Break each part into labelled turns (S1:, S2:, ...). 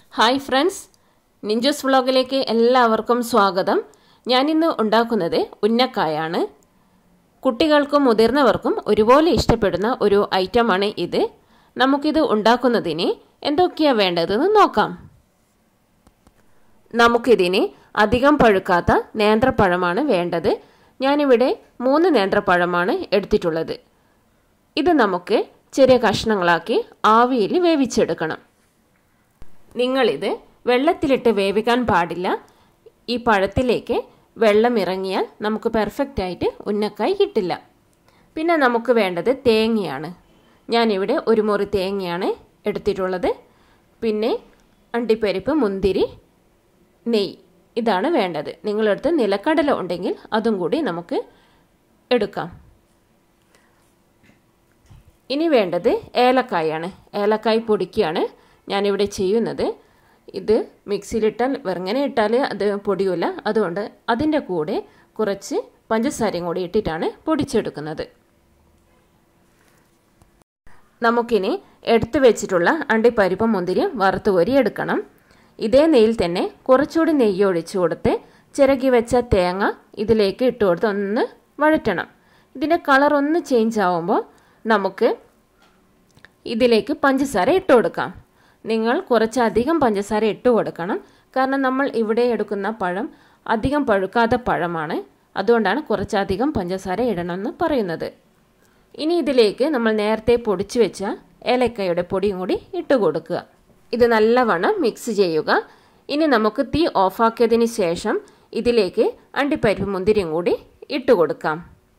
S1: hi friends നിഞ്ചൂസ് വ്ളോഗിലേക്ക് എല്ലാവർക്കും സ്വാഗതം ഞാനിന്ന് ഉണ്ടാക്കുന്നത് ഉന്നക്കായാണ് കുട്ടികൾക്കും മുതിർന്നവർക്കും ഒരുപോലെ ഇഷ്ടപ്പെടുന്ന ഒരു ഐറ്റമാണ് ഇത് നമുക്കിത് ഉണ്ടാക്കുന്നതിന് എന്തൊക്കെയാണ് വേണ്ടതെന്ന് നോക്കാം നമുക്കിതിന് അധികം പഴുക്കാത്ത നേന്ത്രപ്പഴമാണ് വേണ്ടത് ഞാനിവിടെ മൂന്ന് നേന്ത്രപ്പഴമാണ് എടുത്തിട്ടുള്ളത് ഇത് നമുക്ക് ചെറിയ കഷ്ണങ്ങളാക്കി ആവിയിൽ വേവിച്ചെടുക്കണം നിങ്ങളിത് വെള്ളത്തിലിട്ട് വേവിക്കാൻ പാടില്ല ഈ പഴത്തിലേക്ക് വെള്ളം ഇറങ്ങിയാൽ നമുക്ക് പെർഫെക്റ്റ് ആയിട്ട് ഉന്നക്കായി കിട്ടില്ല പിന്നെ നമുക്ക് വേണ്ടത് തേങ്ങയാണ് ഞാനിവിടെ ഒരു മുറി തേങ്ങയാണ് എടുത്തിട്ടുള്ളത് പിന്നെ അണ്ടിപ്പരിപ്പ് മുന്തിരി നെയ്യ് ഇതാണ് വേണ്ടത് നിങ്ങളടുത്ത് നിലക്കടല ഉണ്ടെങ്കിൽ അതും കൂടി നമുക്ക് എടുക്കാം ഇനി വേണ്ടത് ഏലക്കായാണ് ഏലക്കായ് പൊടിക്കുകയാണ് ഞാനിവിടെ ചെയ്യുന്നത് ഇത് മിക്സിയിലിട്ടാൽ വെറുങ്ങനെ ഇട്ടാൽ അത് പൊടിയില്ല അതുകൊണ്ട് അതിൻ്റെ കൂടെ കുറച്ച് പഞ്ചസാരയും കൂടി ഇട്ടിട്ടാണ് പൊടിച്ചെടുക്കുന്നത് നമുക്കിനി എടുത്തു വെച്ചിട്ടുള്ള അണ്ടിപ്പരിപ്പ് മുന്തിരി വറുത്ത് കോരി എടുക്കണം ഇതേ നെയ്യിൽ തന്നെ കുറച്ചുകൂടി നെയ്യ് ഒഴിച്ചു കൊടുത്ത് ചിരകി വെച്ച തേങ്ങ ഇതിലേക്ക് ഇട്ട് കൊടുത്ത് ഒന്ന് വഴറ്റണം ഇതിൻ്റെ കളർ ഒന്ന് ചേഞ്ച് ആവുമ്പോൾ നമുക്ക് ഇതിലേക്ക് പഞ്ചസാര ഇട്ട് കൊടുക്കാം നിങ്ങൾ കുറച്ചധികം പഞ്ചസാര ഇട്ട് കൊടുക്കണം കാരണം നമ്മൾ ഇവിടെ എടുക്കുന്ന പഴം അധികം പഴുക്കാത്ത പഴമാണ് അതുകൊണ്ടാണ് കുറച്ചധികം പഞ്ചസാര ഇടണമെന്ന് പറയുന്നത് ഇനി ഇതിലേക്ക് നമ്മൾ നേരത്തെ പൊടിച്ചു വെച്ച ഏലക്കയുടെ പൊടിയും കൂടി ഇട്ട് കൊടുക്കുക ഇത് നല്ലവണ്ണം മിക്സ് ചെയ്യുക ഇനി നമുക്ക് തീ ഓഫാക്കിയതിന് ശേഷം ഇതിലേക്ക് അണ്ടിപ്പരിപ്പ് മുന്തിരിയും കൂടി ഇട്ട് കൊടുക്കാം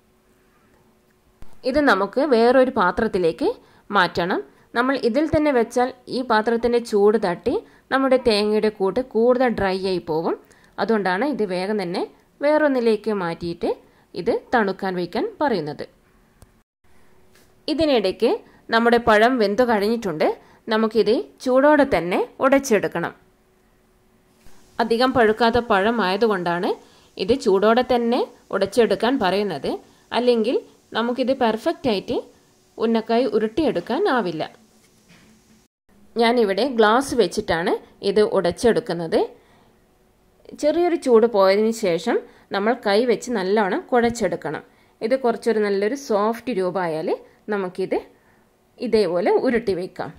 S1: ഇത് നമുക്ക് വേറൊരു പാത്രത്തിലേക്ക് മാറ്റണം നമ്മൾ ഇതിൽ തന്നെ വെച്ചാൽ ഈ പാത്രത്തിൻ്റെ ചൂട് തട്ടി നമ്മുടെ തേങ്ങയുടെ കൂട്ട് കൂടുതൽ ഡ്രൈ ആയി പോകും അതുകൊണ്ടാണ് ഇത് വേഗം തന്നെ വേറൊന്നിലേക്ക് മാറ്റിയിട്ട് ഇത് തണുക്കാൻ വയ്ക്കാൻ പറയുന്നത് ഇതിനിടയ്ക്ക് നമ്മുടെ പഴം വെന്തു കഴിഞ്ഞിട്ടുണ്ട് നമുക്കിത് ചൂടോടെ തന്നെ ഉടച്ചെടുക്കണം അധികം പഴുക്കാത്ത പഴം ആയതുകൊണ്ടാണ് ഇത് ചൂടോടെ തന്നെ ഉടച്ചെടുക്കാൻ പറയുന്നത് അല്ലെങ്കിൽ നമുക്കിത് പെർഫെക്റ്റ് ആയിട്ട് ഉന്നക്കായി ഉരുട്ടിയെടുക്കാൻ ആവില്ല ഞാനിവിടെ ഗ്ലാസ് വെച്ചിട്ടാണ് ഇത് ഉടച്ചെടുക്കുന്നത് ചെറിയൊരു ചൂട് പോയതിന് ശേഷം നമ്മൾ കൈ വെച്ച് നല്ലവണ്ണം കുഴച്ചെടുക്കണം ഇത് കുറച്ചൊരു നല്ലൊരു സോഫ്റ്റ് രൂപമായാൽ നമുക്കിത് ഇതേപോലെ ഉരുട്ടി വയ്ക്കാം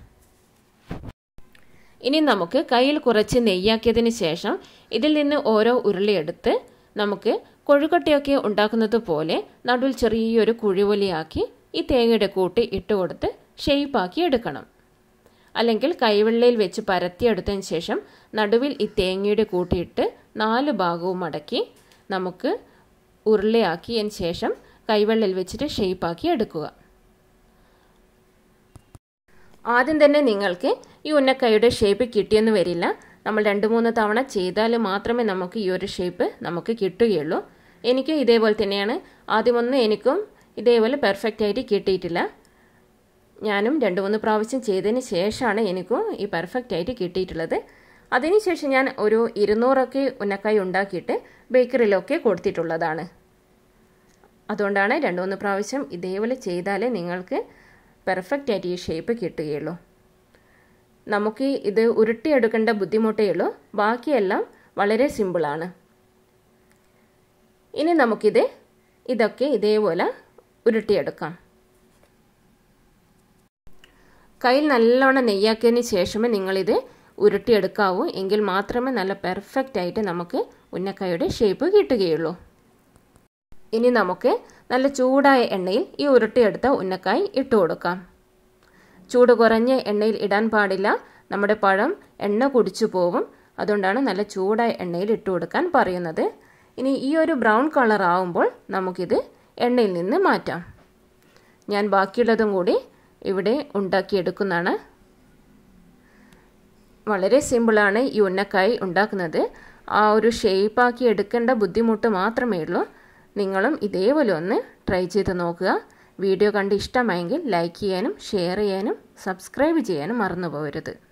S1: ഇനി നമുക്ക് കയ്യിൽ കുറച്ച് നെയ്യാക്കിയതിന് ശേഷം ഇതിൽ നിന്ന് ഓരോ ഉരുളിയെടുത്ത് നമുക്ക് കൊഴുക്കട്ടയൊക്കെ ഉണ്ടാക്കുന്നത് പോലെ നടുവിൽ ചെറിയൊരു കുഴിവൊലിയാക്കി ഈ തേങ്ങയുടെ കൂട്ടി ഇട്ട് കൊടുത്ത് ഷെയ്പ്പാക്കി എടുക്കണം അല്ലെങ്കിൽ കൈവെള്ളയിൽ വെച്ച് പരത്തിയെടുത്തതിന് ശേഷം നടുവിൽ ഈ തേങ്ങയുടെ കൂട്ടിയിട്ട് നാല് ഭാഗവും മടക്കി നമുക്ക് ഉരുളയാക്കിയതിന് ശേഷം കൈവെള്ളയിൽ വെച്ചിട്ട് ഷെയ്പ്പാക്കി എടുക്കുക ആദ്യം തന്നെ നിങ്ങൾക്ക് ഈ ഉന്നക്കൈയുടെ ഷേപ്പ് കിട്ടിയെന്ന് വരില്ല നമ്മൾ രണ്ട് മൂന്ന് തവണ ചെയ്താൽ മാത്രമേ നമുക്ക് ഈ ഒരു ഷേപ്പ് നമുക്ക് കിട്ടുകയുള്ളൂ എനിക്ക് ഇതേപോലെ തന്നെയാണ് ആദ്യമൊന്നും എനിക്കും ഇതേപോലെ പെർഫെക്റ്റ് ആയിട്ട് കിട്ടിയിട്ടില്ല ഞാനും രണ്ട് മൂന്ന് പ്രാവശ്യം ചെയ്തതിന് ശേഷമാണ് എനിക്കും ഈ പെർഫെക്റ്റ് ആയിട്ട് കിട്ടിയിട്ടുള്ളത് അതിനുശേഷം ഞാൻ ഒരു ഇരുന്നൂറൊക്കെ ഉന്നക്കായി ഉണ്ടാക്കിയിട്ട് ബേക്കറിയിലൊക്കെ കൊടുത്തിട്ടുള്ളതാണ് അതുകൊണ്ടാണ് രണ്ട് മൂന്ന് പ്രാവശ്യം ഇതേപോലെ ചെയ്താലേ നിങ്ങൾക്ക് പെർഫെക്റ്റ് ആയിട്ട് ഈ ഷേപ്പ് കിട്ടുകയുള്ളൂ നമുക്ക് ഇത് ഉരുട്ടിയെടുക്കേണ്ട ബുദ്ധിമുട്ടേ ഉള്ളൂ ബാക്കിയെല്ലാം വളരെ സിമ്പിളാണ് ഇനി നമുക്കിത് ഇതൊക്കെ ഇതേപോലെ ഉരുട്ടിയെടുക്കാം കയ്യിൽ നല്ലോണം നെയ്യാക്കിയതിന് ശേഷമേ നിങ്ങളിത് ഉരുട്ടിയെടുക്കാവൂ എങ്കിൽ മാത്രമേ നല്ല പെർഫെക്റ്റ് ആയിട്ട് നമുക്ക് ഉന്നക്കായുടെ ഷേപ്പ് കിട്ടുകയുള്ളൂ ഇനി നമുക്ക് നല്ല ചൂടായ എണ്ണയിൽ ഈ ഉരുട്ടിയെടുത്ത ഉന്നക്കായി ഇട്ട് കൊടുക്കാം ചൂട് കുറഞ്ഞ എണ്ണയിൽ ഇടാൻ പാടില്ല നമ്മുടെ പഴം എണ്ണ കുടിച്ചു പോവും അതുകൊണ്ടാണ് നല്ല ചൂടായ എണ്ണയിൽ ഇട്ട് കൊടുക്കാൻ പറയുന്നത് ഇനി ഈ ഒരു ബ്രൗൺ കളർ ആവുമ്പോൾ നമുക്കിത് എണ്ണയിൽ നിന്ന് മാറ്റാം ഞാൻ ബാക്കിയുള്ളതും കൂടി ഇവിടെ ഉണ്ടാക്കിയെടുക്കുന്നതാണ് വളരെ സിമ്പിളാണ് ഈ ഉന്നക്കായി ഉണ്ടാക്കുന്നത് ആ ഒരു ഷേപ്പാക്കി എടുക്കേണ്ട ബുദ്ധിമുട്ട് മാത്രമേ ഉള്ളൂ നിങ്ങളും ഇതേപോലെ ഒന്ന് ട്രൈ ചെയ്ത് നോക്കുക വീഡിയോ കണ്ട് ഇഷ്ടമായെങ്കിൽ ലൈക്ക് ചെയ്യാനും ഷെയർ ചെയ്യാനും സബ്സ്ക്രൈബ് ചെയ്യാനും മറന്നു പോകരുത്